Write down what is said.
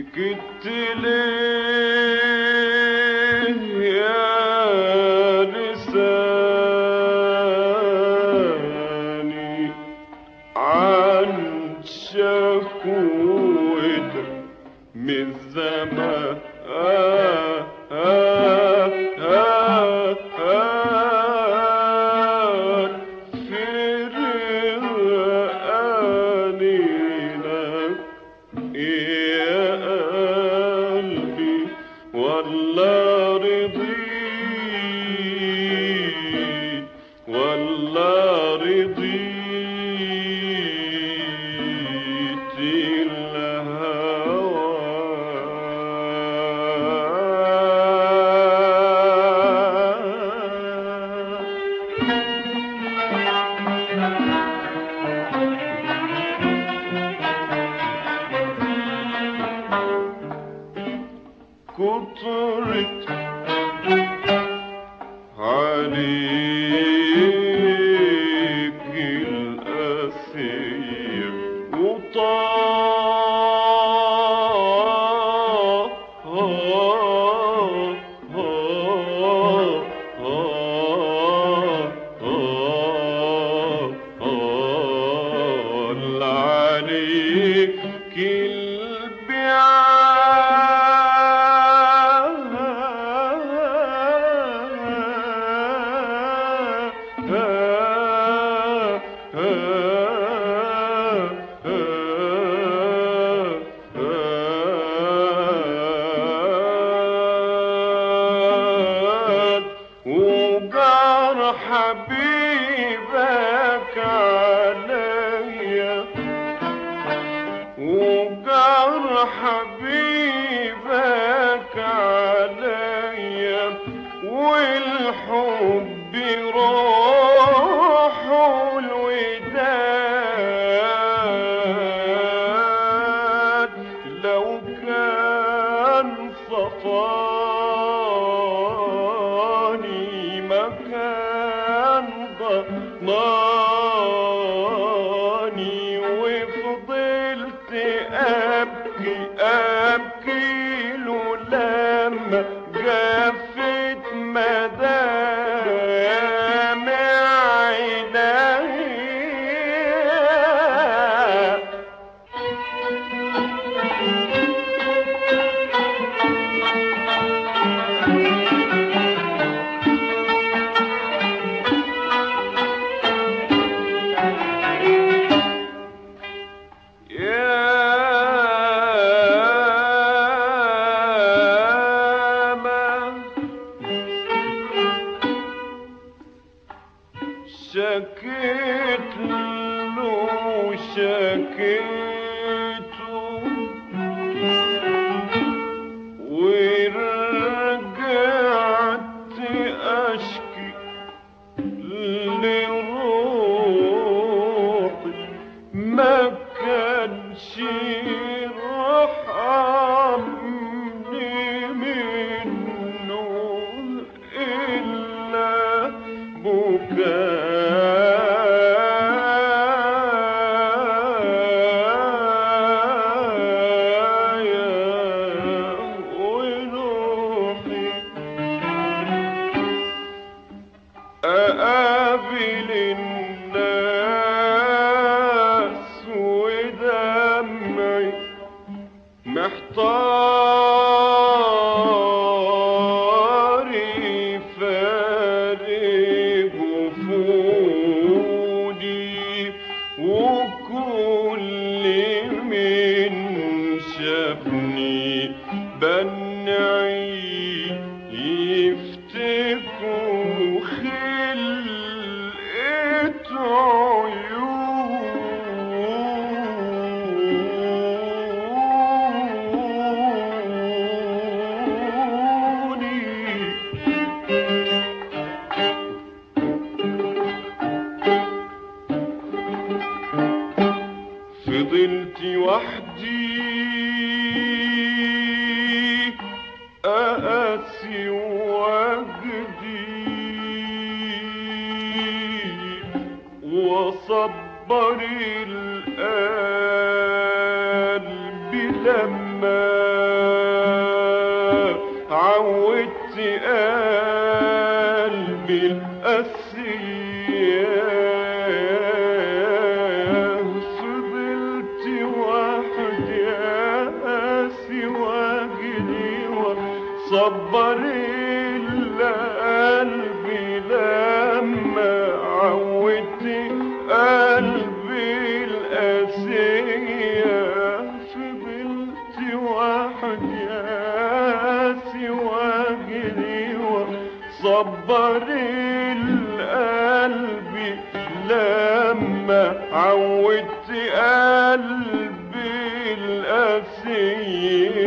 سكت ليه يا لساني عن شكوتك من زمان آه آه آه آه في رقاني لك يا قلبي والله رضيت والله رضيت الهوى كترت عليك الأسير وطال عليك البيعات وجار حبيبك عليا وجار حبيبك عليا والحب روح الوداد لو كان صفاني مكان ضناني وفضلت أبكي أبكي له لما جفت مدامع عينيا يا ما شكيت له شكيت ورجعت أشكي لروحي ما كانش رحمني منه إلا بكايا ونوحي أقابل الناس ودمعي محتار فارق وفودي وكل من شافني بنعي يفتكروا خلقة عيوني فضلت وحدي أقاسي وأجدي وصبر القلب لما عودت قلبي القاسية فضلت وحدي قاسي واجري وصبر إلا قلبي لما عودت قلبي القاسية فضلت وحدي قاسي واجري وصبر القلب لما عودت قلبي القاسية